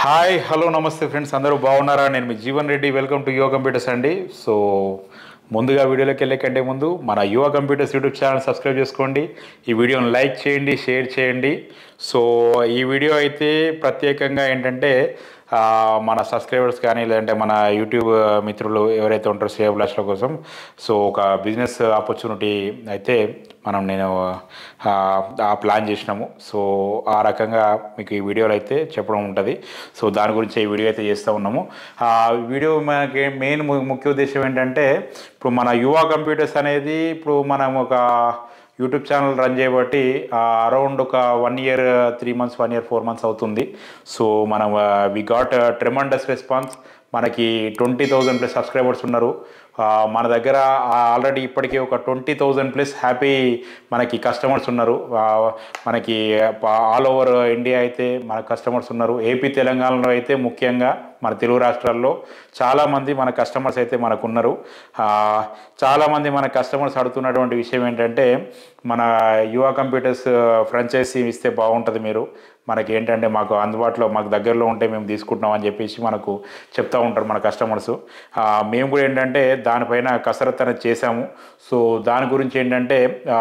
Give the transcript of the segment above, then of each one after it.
hi hello నమస్తే friends అందరూ బాగున్నారా నేను మీ Jeevan Reddy welcome to Yuva computers అండి సో ముందుగా వీడియోలోకి వెళ్ళే కంటే ముందు మన యువ కంప్యూటర్స్ యూట్యూబ్ ఛానల్ సబ్స్క్రైబ్ చేసుకోండి ఈ వీడియోని లైక్ చేయండి షేర్ చేయండి సో ఈ వీడియో అయితే ప్రత్యేకంగా ఏంటంటే ఆ, మన సబ్స్క్రైబర్స్ కానీ లేదంటే మన యూట్యూబ్ మిత్రులు ఎవరైతే ఉంటారో సేవ్ లాస్ల కోసం సో ఒక బిజినెస్ ఆపర్చునిటీ అయితే మనం నేను ఆ, ఆ ప్లాన్ చేసినాము సో ఆ రకంగా మీకు ఈ వీడియోలో అయితే చెప్పడం ఉంటుంది సో దాని గురించి ఈ వీడియో అయితే చేస్తూ ఉన్నాము ఆ వీడియో మనకి మెయిన్ ముఖ్య ఉద్దేశం ఏంటంటే ఇప్పుడు మన యువ కంప్యూటర్స్ అనేది ఇప్పుడు మనం ఒక యూట్యూబ్ ఛానల్ రన్ చేయబట్టి అరౌండ్ ఒక one year three months one year four months అవుతుంది సో మనం వి గాట్ ట్రెమండస్ రెస్పాన్స్ మనకి ట్వంటీ థౌజండ్ ప్లస్ సబ్స్క్రైబర్స్ ఉన్నారు ఆ, మన దగ్గర ఆల్రెడీ ఇప్పటికే ఒక ట్వంటీ థౌజండ్ ప్లస్ హ్యాపీ మనకి కస్టమర్స్ ఉన్నారు ఆ, మనకి ఆల్ ఓవర్ ఇండియా అయితే మన కస్టమర్స్ ఉన్నారు ఏపీ తెలంగాణలో అయితే ముఖ్యంగా మన తెలుగు రాష్ట్రాల్లో చాలామంది మన కస్టమర్స్ అయితే మనకు ఉన్నారు ఆ, చాలామంది మన కస్టమర్స్ అడుగుతున్నటువంటి విషయం ఏంటంటే మన యువ కంప్యూటర్స్ ఫ్రాంచైజీ ఇస్తే బాగుంటుంది మీరు మనకి ఏంటంటే మాకు అందుబాటులో మాకు దగ్గరలో ఉంటే మేము తీసుకుంటున్నాం అని చెప్పేసి మనకు చెప్తా ఉంటారు మన కస్టమర్స్ ఆ, మేము కూడా ఏంటంటే దానిపైన కసరత్తు అనేది చేశాము సో దాని గురించి ఏంటంటే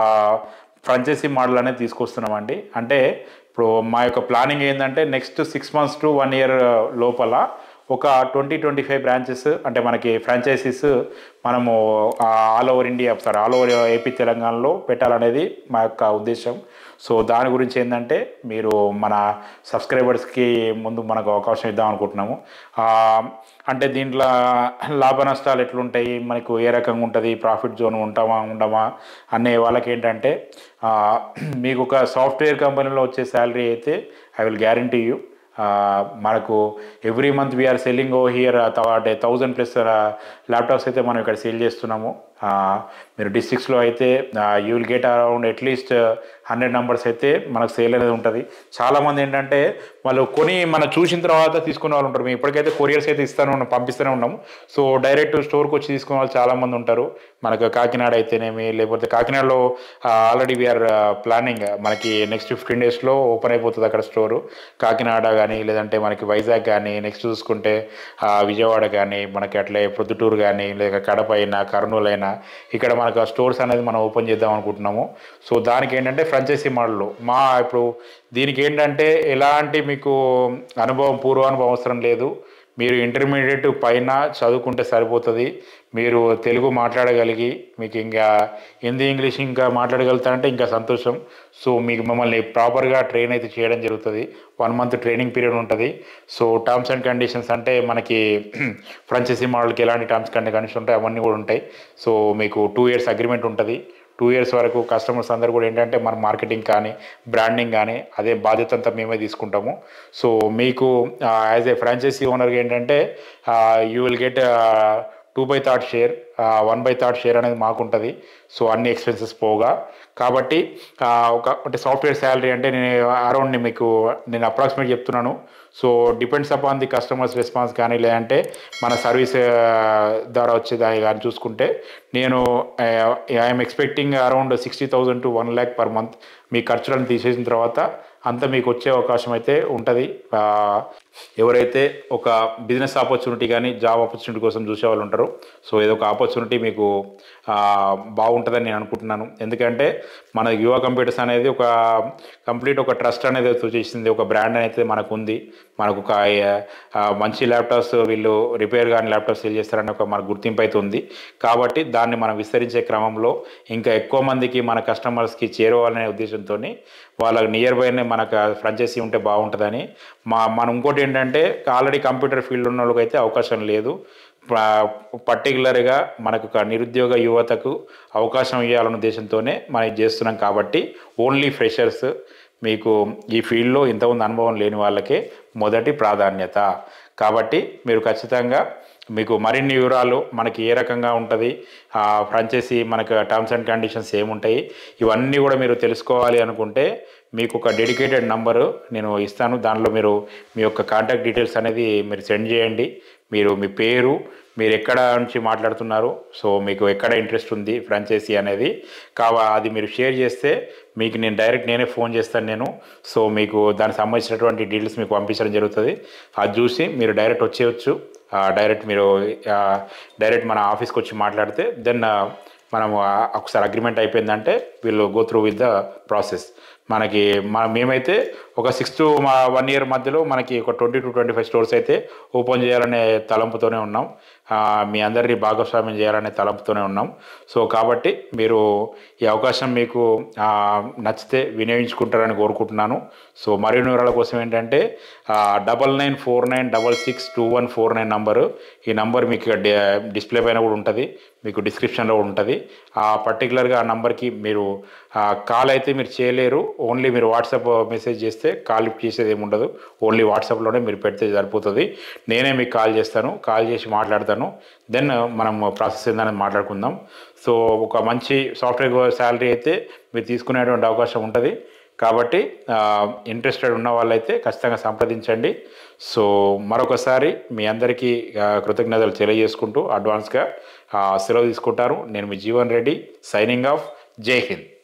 ఫ్రాంచైజీ మోడల్ అనేది తీసుకొస్తున్నామండి అంటే ఇప్పుడు మా యొక్క ప్లానింగ్ ఏంటంటే next six months to one year లోపల ఒక ట్వంటీ ట్వంటీ ఫైవ్ బ్రాంచెస్ అంటే మనకి ఫ్రాంచైజీస్ మనము all over India sorry all over AP తెలంగాణలో పెట్టాలనేది మా యొక్క ఉద్దేశం సో దాని గురించి ఏంటంటే మీరు మన సబ్స్క్రైబర్స్కి ముందు మనకు అవకాశం ఇద్దాం అనుకుంటున్నాము ఆ, అంటే దీంట్లో లాభ నష్టాలు ఎట్లుంటాయి మనకు ఏ రకంగా ఉంటుంది ప్రాఫిట్ జోన్ ఉంటామా ఉండమా అనే వాళ్ళకి ఏంటంటే ఆ, మీకు ఒక సాఫ్ట్వేర్ కంపెనీలో వచ్చే శాలరీ అయితే ఐ విల్ గ్యారంటీ యూ ఆ, మనకు every month we're selling oh here అంటే థౌజండ్ ప్లస్ ల్యాప్టాప్స్ అయితే మనం ఇక్కడ సేల్ చేస్తున్నాము ఆ, మీరు డిస్ట్రిక్ట్స్లో అయితే you will get around at least hundred numbers అయితే మనకు సేల్ అనేది ఉంటుంది చాలామంది ఏంటంటే వాళ్ళు కొని మనం చూసిన తర్వాత తీసుకునే వాళ్ళు ఉంటారు మేము ఇప్పటికైతే కొరియర్స్ అయితే ఇస్తాను ఉన్నాం పంపిస్తూనే ఉన్నాము సో డైరెక్ట్ స్టోర్కి వచ్చి తీసుకునే వాళ్ళు చాలామంది ఉంటారు మనకు కాకినాడ అయితేనేమి లేకపోతే కాకినాడలో ఆల్రెడీ వీఆర్ ప్లానింగ్ మనకి నెక్స్ట్ ఫిఫ్టీన్ డేస్లో ఓపెన్ అయిపోతుంది అక్కడ స్టోరు కాకినాడ కానీ లేదంటే మనకి వైజాగ్ కానీ నెక్స్ట్ చూసుకుంటే ఆ, విజయవాడ కానీ మనకి అట్లే ప్రొద్దుటూరు కానీ లేక కడప అయినా కర్నూలు అయినా ఇక్కడ మనకు ఆ స్టోర్స్ అనేది మనం ఓపెన్ చేద్దాం అనుకుంటున్నాము సో దానికి ఏంటంటే ఫ్రాంచైజీ మోడల్ మా ఇప్పుడు దీనికి ఏంటంటే ఎలాంటి మీకు అనుభవం పూర్వానుభవం అవసరం లేదు మీరు ఇంటర్మీడియట్ పైన చదువుకుంటే సరిపోతుంది మీరు తెలుగు మాట్లాడగలిగి మీకు ఇంకా హిందీ ఇంగ్లీష్ ఇంకా మాట్లాడగలుగుతారంటే ఇంకా సంతోషం సో మీకు మమ్మల్ని ప్రాపర్గా ట్రైన్ అయితే చేయడం జరుగుతుంది వన్ మంత్ ట్రైనింగ్ పీరియడ్ ఉంటుంది సో టర్మ్స్ అండ్ కండిషన్స్ అంటే మనకి ఫ్రాంచైజీ మోడల్కి ఎలాంటి టర్మ్స్ అండ్ కండిషన్స్ ఉంటాయి అవన్నీ కూడా ఉంటాయి సో మీకు టూ ఇయర్స్ అగ్రిమెంట్ ఉంటుంది టూ ఇయర్స్ వరకు కస్టమర్స్ అందరు కూడా ఏంటంటే మన మార్కెటింగ్ కానీ బ్రాండింగ్ కానీ అదే బాధ్యత అంతా మేమే తీసుకుంటాము సో మీకు యాజ్ ఏ ఫ్రాంచైజీ ఓనర్గా ఏంటంటే you will get two by third share one by third share అనేది మాకుంటుంది సో అన్ని ఎక్స్పెన్సెస్ పోగా కాబట్టి ఆ, ఒక అంటే సాఫ్ట్వేర్ శాలరీ అంటే నేను అరౌండ్ మీకు నేను అప్రాక్సిమేట్ చెప్తున్నాను so depends upon the customers response కానీ లేదంటే మన సర్వీస్ ద్వారా వచ్చే దాన్ని కానీ చూసుకుంటే నేను I'm expecting around sixty thousand to one lakh per month మీ ఖర్చులను తీసేసిన తర్వాత అంత మీకు వచ్చే అవకాశం అయితే ఉంటుంది ఆ, ఎవరైతే ఒక బిజినెస్ ఆపర్చునిటీ కానీ జాబ్ ఆపర్చునిటీ కోసం చూసే వాళ్ళు ఉంటారో సో ఏదో ఒక ఆపర్చునిటీ మీకు ఆ, బాగుంటుందని నేను అనుకుంటున్నాను ఎందుకంటే మన యువ కంప్యూటర్స్ అనేది ఒక కంప్లీట్ ఒక ట్రస్ట్ అనేది సూచిస్తుంది ఒక బ్రాండ్ అనేది మనకు ఉంది మనకు ఒక ఆ, మంచి ల్యాప్టాప్స్ వీళ్ళు రిపేర్ కానీ ల్యాప్టాప్స్ సేల్ చేస్తారని ఒక మన గుర్తింపు అయితే ఉంది కాబట్టి దాన్ని మనం విస్తరించే క్రమంలో ఇంకా ఎక్కువ మందికి మన కస్టమర్స్కి చేరువాలనే ఉద్దేశంతో వాళ్ళకి నియర్ బైనే మనకు ఫ్రాంచైజీ ఉంటే బాగుంటుందని మా మనం ఇంకోటి ఏంటంటే ఆల్రెడీ కంప్యూటర్ ఫీల్డ్ ఉన్న వాళ్ళకి అయితే అవకాశం లేదు పర్టికులర్గా మనకు ఒక నిరుద్యోగ యువతకు అవకాశం ఇవ్వాలన్న ఉద్దేశంతోనే మనం ఇది చేస్తున్నాం కాబట్టి ఓన్లీ ఫ్రెషర్స్ మీకు ఈ ఫీల్డ్లో ఇంతకుముందు అనుభవం లేని వాళ్ళకే మొదటి ప్రాధాన్యత కాబట్టి మీరు ఖచ్చితంగా మీకు మరిన్ని వివరాలు మనకి ఏ రకంగా ఉంటుంది ఆ ఫ్రాంచైజీ మనకు టర్మ్స్ అండ్ కండిషన్స్ ఏముంటాయి ఇవన్నీ కూడా మీరు తెలుసుకోవాలి అనుకుంటే మీకు ఒక డెడికేటెడ్ నంబరు నేను ఇస్తాను దానిలో మీరు మీ యొక్క కాంటాక్ట్ డీటెయిల్స్ అనేది మీరు సెండ్ చేయండి మీరు మీ పేరు మీరు ఎక్కడ నుంచి మాట్లాడుతున్నారు సో మీకు ఎక్కడ ఇంట్రెస్ట్ ఉంది ఫ్రాంచైజీ అనేది కావా అది మీరు షేర్ చేస్తే మీకు నేను డైరెక్ట్ నేనే ఫోన్ చేస్తాను నేను సో మీకు దానికి సంబంధించినటువంటి డీటెయిల్స్ మీకు పంపించడం జరుగుతుంది అది చూసి మీరు డైరెక్ట్ వచ్చేయచ్చు డైరెక్ట్ మీరు డైరెక్ట్ మన ఆఫీస్కి వచ్చి మాట్లాడితే దెన్ మనం ఒకసారి అగ్రిమెంట్ అయిపోయిందంటే వీళ్ళు go through with the process మనకి మన మేమైతే ఒక సిక్స్ టు మా వన్ ఇయర్ మధ్యలో మనకి ఒక twenty to twenty five stores అయితే ఓపెన్ చేయాలనే తలంపుతోనే ఉన్నాం ఆ, మీ అందరినీ భాగస్వామ్యం చేయాలనే తలంపుతోనే ఉన్నాం సో కాబట్టి మీరు ఈ అవకాశం మీకు ఆ, నచ్చితే వినియోగించుకుంటారని కోరుకుంటున్నాను సో మరిన్ని వివరాల కోసం ఏంటంటే double nine four nine double six two one four nine number ఈ నంబర్ మీకు ఇక్కడ డి- డిస్ప్లే పైన కూడా ఉంటుంది మీకు డిస్క్రిప్షన్లో ఉంటుంది ఆ పర్టికులర్గా ఆ నంబర్కి మీరు ఆ, కాల్ అయితే మీరు చేయలేరు ఓన్లీ మీరు వాట్సాప్ మెసేజ్ చేస్తే కాల్ లిఫ్ట్ చేసేది ఏమి ఉండదు ఓన్లీ వాట్సాప్లోనే మీరు పెడితే సరిపోతుంది నేనే మీకు కాల్ చేస్తాను కాల్ చేసి మాట్లాడతాను దెన్ మనం ప్రాసెస్ ఏందని మాట్లాడుకుందాం సో ఒక మంచి సాఫ్ట్వేర్ శాలరీ అయితే మీరు తీసుకునేటువంటి అవకాశం ఉంటుంది కాబట్టి ఇంట్రెస్టెడ్ ఉన్న వాళ్ళైతే ఖచ్చితంగా సంప్రదించండి సో మరొకసారి మీ అందరికీ ఆ, కృతజ్ఞతలు తెలియజేసుకుంటూ అడ్వాన్స్గా ఆ, సెలవు తీసుకుంటారు నేను మీ జీవన్ రెడ్డి సైనింగ్ ఆఫ్ జై హింద్